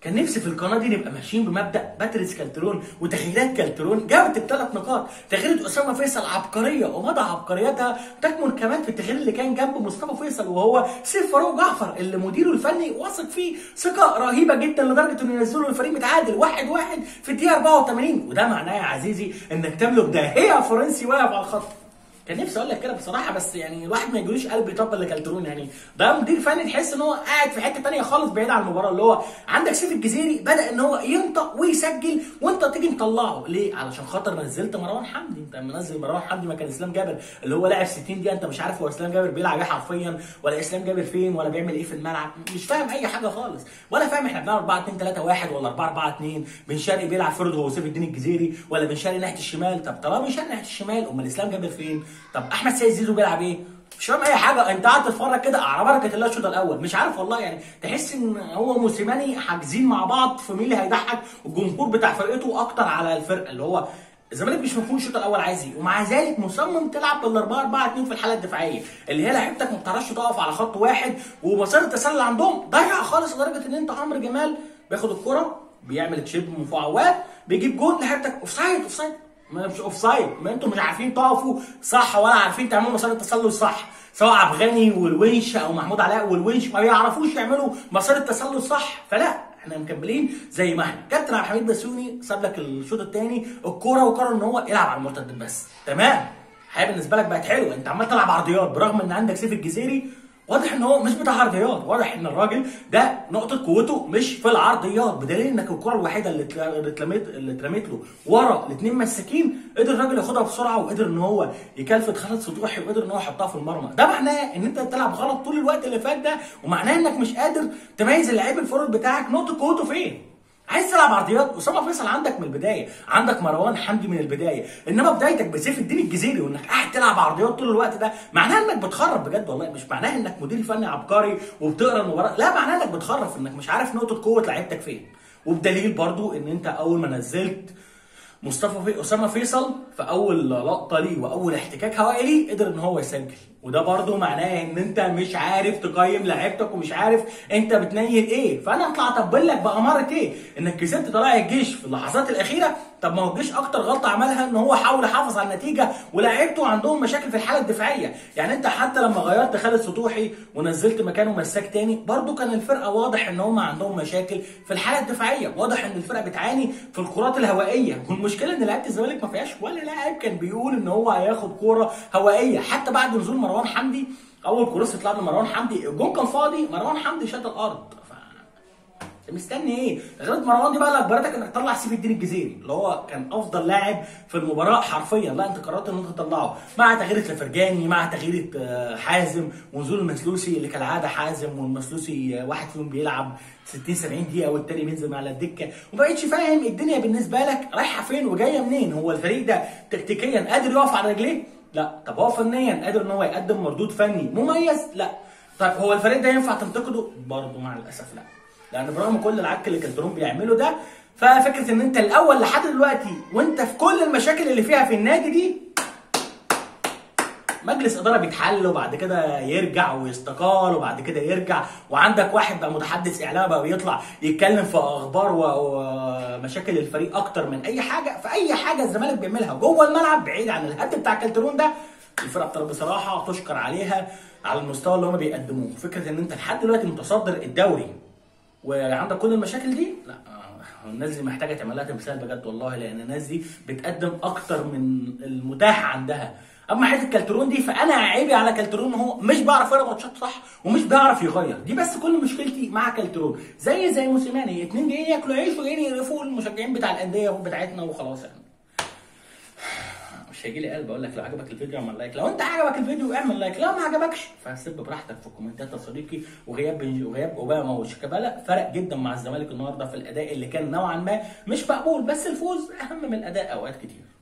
كان نفسي في القناه دي نبقى ماشيين بمبدا باتريس كالترون وتغييرات كالترون جابت الثلاث نقاط تغيير اسامه فيصل عبقريه ومدى عبقريتها تكمن كمان في التغيير اللي كان جنب مصطفى فيصل وهو سيف فاروق جعفر اللي مديره الفني واثق فيه ثقه رهيبه جدا لدرجه انه ينزلوا الفريق متعادل واحد واحد في الدقيقه 84 وده معناه يا عزيزي انك تملك داهيه فرنسي واقف على الخط كان نفسي اقول لك كده بصراحه بس يعني الواحد ما يجيلوش قلب يطبل لكالترون يعني ده مدير فني تحس ان هو قاعد في حته تانية خالص بعيد عن المباراه اللي هو عندك سيف الجزيري بدا ان هو ينطق ويسجل وانت تيجي مطلعه ليه؟ علشان خاطر نزلت مروان حمدي انت منزل مروان حمدي مكان اسلام جابر اللي هو لاعب 60 دقيقه انت مش عارف هو اسلام جابر بيلعب ايه حرفيا ولا اسلام جابر فين ولا بيعمل ايه في الملعب مش فاهم اي حاجه خالص ولا فاهم احنا بنلعب 4 2 3 1 ولا 4 4 2 بن شرقي بيلعب فرد هو سيف الدين الجزيري ولا بن شرقي ناحيه الشمال طب طالما بن شرقي ناحيه الشمال امال اسلام جابر فين؟ طب احمد سيد زيزو بيلعب ايه؟ مش فاهم اي حاجه انت قاعد تتفرج كده على بركه الله الشوط الاول مش عارف والله يعني تحس ان هو موسيماني حاجزين مع بعض في مين اللي هيضحك الجمهور بتاع فرقته اكتر على الفرقه اللي هو الزمالك مش مفهوم الشوط الاول عايز ايه ومع ذلك مصمم تلعب بال 4 4 2 في الحاله الدفاعيه اللي هي لعيبتك ما بتعرفش تقف على خط واحد ومسار التسلل عندهم ضيع خالص لدرجه ان انت عمرو جمال بياخد الكره بيعمل تشيب مفاوات بيجيب جول لعيبتك اوف سايد اوف سايد ما مش اوف سايد ما انتم مش عارفين تقفوا صح ولا عارفين تعملوا مسار التسلل صح سواء عبد الغني والونش او محمود علاء والونش ما بيعرفوش يعملوا مسار التسلل صح فلا احنا مكملين زي ما احنا كابتن عبد الحميد بسيوني ساب لك الشوط الثاني الكوره وقرر ان هو يلعب على المرتد بس تمام الحياه بالنسبه لك بقت حلوه انت عمال تلعب عرضيات برغم ان عندك سيف الجزيري واضح ان هو مش بتاع عرضيات واضح ان الراجل ده نقطه قوته مش في العرضيات بدليل انك الكره الوحيده اللي اللي اترمت اللي اترمت له ورا الاثنين مساكين قدر الراجل ياخدها بسرعه وقدر ان هو يكلفت خالد سطوحي وقدر ان هو يحطها في المرمى ده معناه ان انت بتلعب غلط طول الوقت اللي فات ده ومعناه انك مش قادر تميز اللعيب الفورورد بتاعك نقطه قوته فين عايز تلعب عرضيات اسامه فيصل عندك من البدايه عندك مروان حمدي من البدايه انما بدايتك بسيف الدين الجزيري وانك قاعد تلعب عرضيات طول الوقت ده معناها انك بتخرب بجد والله مش معناها انك مدير فني عبقري وبتقرا المباراه لا معناها انك بتخرف انك مش عارف نقطه قوه لعيبتك فين وبدليل برضو ان انت اول ما نزلت مصطفى في اسامه فيصل في اول لقطه ليه واول احتكاك هوائي ليه قدر ان هو يسجل وده برضو معناه ان انت مش عارف تقيم لعيبتك ومش عارف انت بتنيل ايه فانا هطلع اطبل لك باماره ايه انك كسبت طلائع الجيش في اللحظات الاخيره طب ما هو الجيش اكتر غلطه عملها ان هو حاول يحافظ على النتيجه ولاعيبته عندهم مشاكل في الحاله الدفاعيه يعني انت حتى لما غيرت خالد سطوحي ونزلت مكانه مساك تاني برضو كان الفرقه واضح ان هم عندهم مشاكل في الحاله الدفاعيه واضح ان الفرقه بتعاني في الكرات الهوائيه والمشكله ان لعيبه الزمالك ما فيهاش ولا لاعب كان بيقول ان هو هياخد كوره هوائيه حتى بعد نزول مروان حمدي اول كروس اتلعب لمروان حمدي الجون كان فاضي مروان حمدي شاط الارض انت مستني ايه؟ غير مروان دي بقى اللي اجبرتك انك تطلع سيف الدين الجزيري اللي هو كان افضل لاعب في المباراه حرفيا لا انت قررت ان انت تطلعه مع تغيير الفرجاني مع تغيير حازم ونزول المسلوسي اللي كالعاده حازم والمسلوسي واحد فيهم بيلعب 60 70 دقيقه والتاني بينزل على الدكه وما بقتش فاهم الدنيا بالنسبه لك رايحه فين وجايه منين هو الفريق ده تكتيكيا قادر يقف على رجليه؟ لا طب هو فنيا قادر ان هو يقدم مردود فني مميز؟ لا طيب هو الفريق ده ينفع تنتقده؟ برضه مع الاسف لا لان برغم كل العك اللي كالترون بيعمله ده ففكره ان انت الاول لحد دلوقتي وانت في كل المشاكل اللي فيها في النادي دي مجلس اداره بيتحل وبعد كده يرجع ويستقال وبعد كده يرجع وعندك واحد بقى متحدث اعلامي بقى بيطلع يتكلم في اخبار ومشاكل الفريق اكتر من اي حاجه فاي حاجه الزمالك بيعملها جوه الملعب بعيد عن الهد بتاع كالترون ده الفرقه بصراحه تشكر عليها على المستوى اللي هم بيقدموه فكره ان انت لحد دلوقتي متصدر الدوري وعندك كل المشاكل دي لا الناس دي محتاجه تعمل لها تمثال بجد والله لان الناس دي بتقدم اكتر من المتاح عندها اما حته كالترون دي فانا عيبي على كالترون هو مش بيعرف يقرا ماتشات صح ومش بيعرف يغير دي بس كل مشكلتي مع كالترون زي زي موسيماني اتنين جايين ياكلوا عيش وجايين يقرفوا المشجعين بتاع الانديه بتاعتنا وخلاص يعني مش هيجي لي قلب اقول لك لو عجبك الفيديو اعمل لايك لو انت عجبك الفيديو اعمل لايك لو ما عجبكش فسيب براحتك في الكومنتات يا صديقي وغياب بنج... وغياب اوباما وشيكابالا فرق جدا مع الزمالك النهارده في الاداء اللي كان نوعا ما مش مقبول بس الفوز اهم من الاداء اوقات كتير